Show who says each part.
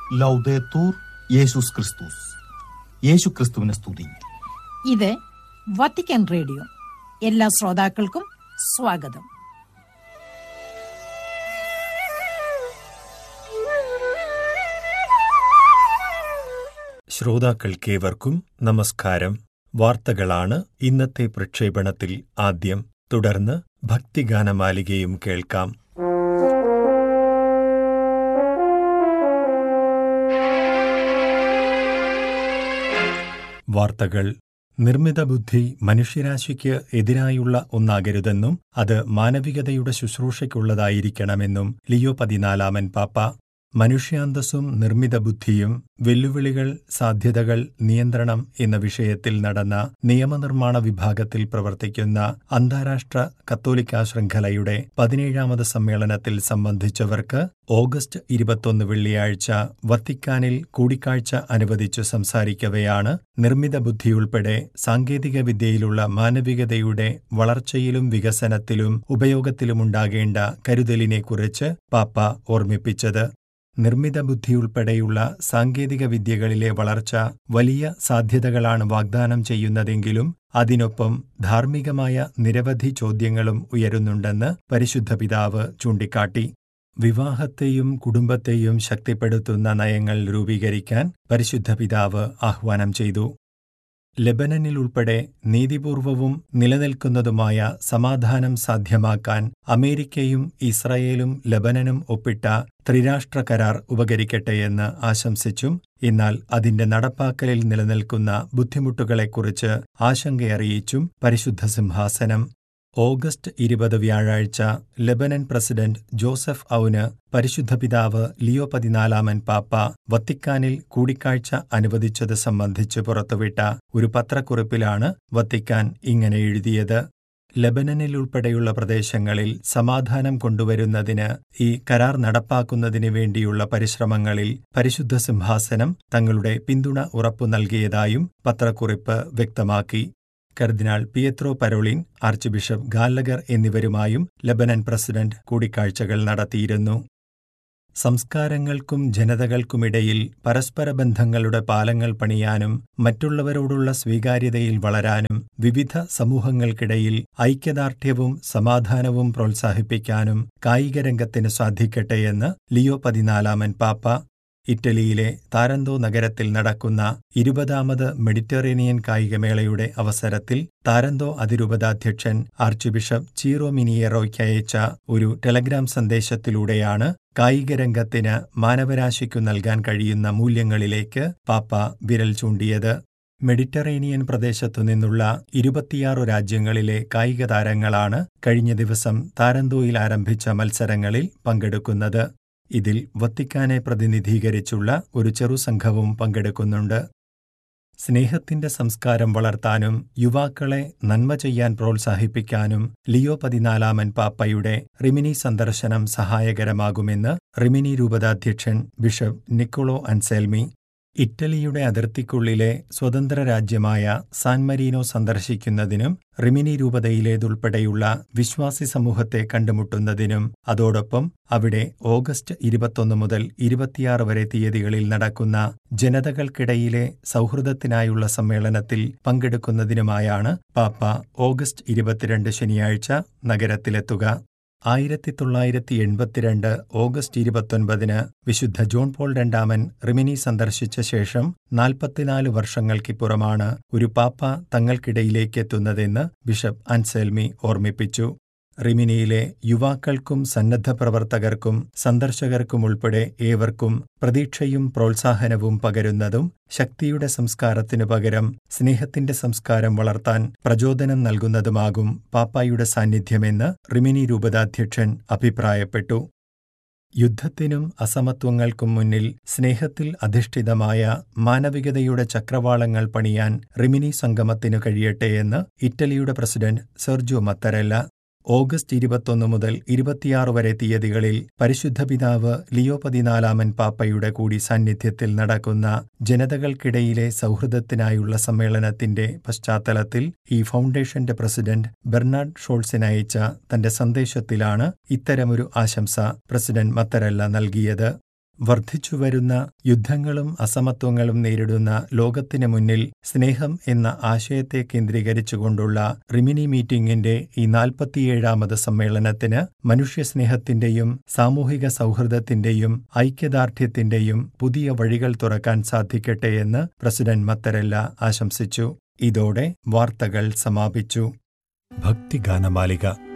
Speaker 1: ലൗദേത്തൂർ യേശുസ് ക്രിസ്തുസ് യേശു ക്രിസ്തുവിനെ സ്തുതി
Speaker 2: ഇത് വത്തിക്കാൻ റേഡിയോ എല്ലാ ശ്രോതാക്കൾക്കും സ്വാഗതം
Speaker 3: ശ്രോതാക്കൾക്കേവർക്കും നമസ്കാരം വാർത്തകളാണ് ഇന്നത്തെ പ്രക്ഷേപണത്തിൽ ആദ്യം തുടർന്ന് ഭക്തിഗാനമാലികയും കേൾക്കാം വാർത്തകൾ നിർമ്മിത ബുദ്ധി മനുഷ്യരാശിക്ക് എതിരായുള്ള ഒന്നാകരുതെന്നും അത് മാനവികതയുടെ ശുശ്രൂഷയ്ക്കുള്ളതായിരിക്കണമെന്നും ലിയോ പതിനാലാമൻ പാപ്പ മനുഷ്യാന്തസ്സും നിർമ്മിത ബുദ്ധിയും വെല്ലുവിളികൾ സാധ്യതകൾ നിയന്ത്രണം എന്ന വിഷയത്തിൽ നടന്ന നിയമനിർമ്മാണ വിഭാഗത്തിൽ പ്രവർത്തിക്കുന്ന അന്താരാഷ്ട്ര കത്തോലിക്കാ ശൃംഖലയുടെ പതിനേഴാമത് സമ്മേളനത്തിൽ സംബന്ധിച്ചവർക്ക് ഓഗസ്റ്റ് ഇരുപത്തൊന്ന് വെള്ളിയാഴ്ച വത്തിക്കാനിൽ കൂടിക്കാഴ്ച അനുവദിച്ചു സംസാരിക്കവെയാണ് നിർമ്മിത ബുദ്ധിയുൾപ്പെടെ സാങ്കേതിക വിദ്യയിലുള്ള മാനവികതയുടെ വളർച്ചയിലും വികസനത്തിലും ഉപയോഗത്തിലുമുണ്ടാകേണ്ട കരുതലിനെക്കുറിച്ച് പാപ്പ ഓർമ്മിപ്പിച്ചത് നിർമ്മിത ബുദ്ധിയുൾപ്പെടെയുള്ള സാങ്കേതിക വിദ്യകളിലെ വളർച്ച വലിയ സാധ്യതകളാണ് വാഗ്ദാനം ചെയ്യുന്നതെങ്കിലും അതിനൊപ്പം ധാർമ്മികമായ നിരവധി ചോദ്യങ്ങളും ഉയരുന്നുണ്ടെന്ന് പരിശുദ്ധ പിതാവ് ചൂണ്ടിക്കാട്ടി വിവാഹത്തെയും കുടുംബത്തെയും ശക്തിപ്പെടുത്തുന്ന നയങ്ങൾ രൂപീകരിക്കാൻ പരിശുദ്ധ പിതാവ് ആഹ്വാനം ചെയ്തു ലെബനനിൽ ഉൾപ്പെടെ നീതിപൂർവവും നിലനിൽക്കുന്നതുമായ സമാധാനം സാധ്യമാക്കാൻ അമേരിക്കയും ഇസ്രയേലും ലബനനും ഒപ്പിട്ട ത്രിരാഷ്ട്ര കരാർ ഉപകരിക്കട്ടെയെന്ന് ആശംസിച്ചും എന്നാൽ അതിന്റെ നടപ്പാക്കലിൽ നിലനിൽക്കുന്ന ബുദ്ധിമുട്ടുകളെക്കുറിച്ച് ആശങ്കയറിയിച്ചും പരിശുദ്ധ സിംഹാസനം ഓഗസ്റ്റ് ഇരുപത് വ്യാഴാഴ്ച ലെബനൻ പ്രസിഡന്റ് ജോസഫ് ഔന് പരിശുദ്ധ പിതാവ് ലിയോ പതിനാലാമൻ പാപ്പ വത്തിക്കാനിൽ കൂടിക്കാഴ്ച അനുവദിച്ചത് സംബന്ധിച്ച് പുറത്തുവിട്ട ഒരു പത്രക്കുറിപ്പിലാണ് വത്തിക്കാൻ ഇങ്ങനെ എഴുതിയത് ലബനനിൽ ഉൾപ്പെടെയുള്ള പ്രദേശങ്ങളിൽ സമാധാനം കൊണ്ടുവരുന്നതിന് ഈ കരാർ നടപ്പാക്കുന്നതിന് വേണ്ടിയുള്ള പരിശ്രമങ്ങളിൽ പരിശുദ്ധ സിംഹാസനം തങ്ങളുടെ പിന്തുണ ഉറപ്പു നൽകിയതായും പത്രക്കുറിപ്പ് വ്യക്തമാക്കി കർദിനാൾ Pietro Parolin archbishop Gallagher എന്നിവരുമായും ലബനൻ പ്രസിഡന്റ് കൂടിക്കാഴ്ചകൾ നടത്തിയിരുന്നു സംസ്കാരങ്ങൾക്കും ജനതകൾക്കുമിടയിൽ പരസ്പര ബന്ധങ്ങളുടെ പാലങ്ങൾ പണിയാനും മറ്റുള്ളവരോടുള്ള സ്വീകാര്യതയിൽ വളരാനും വിവിധ സമൂഹങ്ങൾക്കിടയിൽ ഐക്യദാർഢ്യവും സമാധാനവും പ്രോത്സാഹിപ്പിക്കാനും കായികരംഗത്തിന് സാധിക്കട്ടെയെന്ന് ലിയോ പതിനാലാമൻ പാപ്പ ഇറ്റലിയിലെ താരന്തോ നഗരത്തിൽ നടക്കുന്ന ഇരുപതാമത് മെഡിറ്ററേനിയൻ കായികമേളയുടെ അവസരത്തിൽ താരന്തോ അതിരൂപതാധ്യക്ഷൻ ആർച്ച് ബിഷപ്പ് ചീറോ മിനിയറോയ്ക്ക് അയച്ച ഒരു ടെലഗ്രാം സന്ദേശത്തിലൂടെയാണ് കായികരംഗത്തിന് മാനവരാശിക്കു നൽകാൻ കഴിയുന്ന മൂല്യങ്ങളിലേക്ക് പാപ്പ വിരൽ ചൂണ്ടിയത് മെഡിറ്ററേനിയൻ പ്രദേശത്തു നിന്നുള്ള ഇരുപത്തിയാറു രാജ്യങ്ങളിലെ കായിക താരങ്ങളാണ് കഴിഞ്ഞ ദിവസം താരന്തോയിൽ ആരംഭിച്ച മത്സരങ്ങളിൽ പങ്കെടുക്കുന്നത് ഇതിൽ വത്തിക്കാനെ പ്രതിനിധീകരിച്ചുള്ള ഒരു ചെറുസംഘവും പങ്കെടുക്കുന്നുണ്ട് സ്നേഹത്തിന്റെ സംസ്കാരം വളർത്താനും യുവാക്കളെ നന്മ ചെയ്യാൻ പ്രോത്സാഹിപ്പിക്കാനും ലിയോ പതിനാലാമൻ പാപ്പയുടെ റിമിനി സന്ദർശനം സഹായകരമാകുമെന്ന് റിമിനി രൂപതാധ്യക്ഷൻ ബിഷപ്പ് നിക്കോളോ അൻസെൽമി ഇറ്റലിയുടെ അതിർത്തിക്കുള്ളിലെ സ്വതന്ത്ര രാജ്യമായ സാൻ മരീനോ സന്ദർശിക്കുന്നതിനും റിമിനി രൂപതയിലേതുൾപ്പെടെയുള്ള വിശ്വാസി സമൂഹത്തെ കണ്ടുമുട്ടുന്നതിനും അതോടൊപ്പം അവിടെ ഓഗസ്റ്റ് ഇരുപത്തൊന്ന് മുതൽ ഇരുപത്തിയാറ് വരെ തീയതികളിൽ നടക്കുന്ന ജനതകൾക്കിടയിലെ സൗഹൃദത്തിനായുള്ള സമ്മേളനത്തിൽ പങ്കെടുക്കുന്നതിനുമായാണ് പാപ്പ ഓഗസ്റ്റ് ഇരുപത്തിരണ്ട് ശനിയാഴ്ച നഗരത്തിലെത്തുക ആയിരത്തി തൊള്ളായിരത്തി എൺപത്തിരണ്ട് ഓഗസ്റ്റ് ഇരുപത്തൊൻപതിന് വിശുദ്ധ ജോൺ പോൾ രണ്ടാമൻ റിമിനി സന്ദർശിച്ച ശേഷം നാൽപ്പത്തിനാല് വർഷങ്ങൾക്കിപ്പുറമാണ് ഒരു പാപ്പ തങ്ങൾക്കിടയിലേക്കെത്തുന്നതെന്ന് ബിഷപ്പ് അൻസെൽമി ഓർമ്മിപ്പിച്ചു റിമിനിയിലെ യുവാക്കൾക്കും സന്നദ്ധ പ്രവർത്തകർക്കും സന്ദർശകർക്കും ഉൾപ്പെടെ ഏവർക്കും പ്രതീക്ഷയും പ്രോത്സാഹനവും പകരുന്നതും ശക്തിയുടെ സംസ്കാരത്തിനു പകരം സ്നേഹത്തിന്റെ സംസ്കാരം വളർത്താൻ പ്രചോദനം നൽകുന്നതുമാകും പാപ്പായുടെ സാന്നിധ്യമെന്ന് റിമിനി രൂപതാധ്യക്ഷൻ അഭിപ്രായപ്പെട്ടു യുദ്ധത്തിനും അസമത്വങ്ങൾക്കും മുന്നിൽ സ്നേഹത്തിൽ അധിഷ്ഠിതമായ മാനവികതയുടെ ചക്രവാളങ്ങൾ പണിയാൻ റിമിനി സംഗമത്തിനു കഴിയട്ടെയെന്ന് ഇറ്റലിയുടെ പ്രസിഡന്റ് സെർജോ മത്തരല്ല ഓഗസ്റ്റ് ഇരുപത്തൊന്ന് മുതൽ ഇരുപത്തിയാറ് വരെ തീയതികളിൽ പരിശുദ്ധ പിതാവ് ലിയോ പതിനാലാമൻ പാപ്പയുടെ കൂടി സാന്നിധ്യത്തിൽ നടക്കുന്ന ജനതകൾക്കിടയിലെ സൗഹൃദത്തിനായുള്ള സമ്മേളനത്തിന്റെ പശ്ചാത്തലത്തിൽ ഈ ഫൗണ്ടേഷന്റെ പ്രസിഡന്റ് ബെർണാഡ് ഷോൾസിനയച്ച തന്റെ സന്ദേശത്തിലാണ് ഇത്തരമൊരു ആശംസ പ്രസിഡന്റ് മത്തരല്ല നൽകിയത് വർദ്ധിച്ചുവരുന്ന യുദ്ധങ്ങളും അസമത്വങ്ങളും നേരിടുന്ന ലോകത്തിന് മുന്നിൽ സ്നേഹം എന്ന ആശയത്തെ കേന്ദ്രീകരിച്ചുകൊണ്ടുള്ള റിമിനി മീറ്റിംഗിന്റെ ഈ നാൽപ്പത്തിയേഴാമത് സമ്മേളനത്തിന് മനുഷ്യസ്നേഹത്തിന്റെയും സാമൂഹിക സൗഹൃദത്തിന്റെയും ഐക്യദാർഢ്യത്തിന്റെയും പുതിയ വഴികൾ തുറക്കാൻ സാധിക്കട്ടെ എന്ന് പ്രസിഡന്റ് മത്തരല്ല ആശംസിച്ചു ഇതോടെ വാർത്തകൾ സമാപിച്ചു ഭക്തിഗാനമാലിക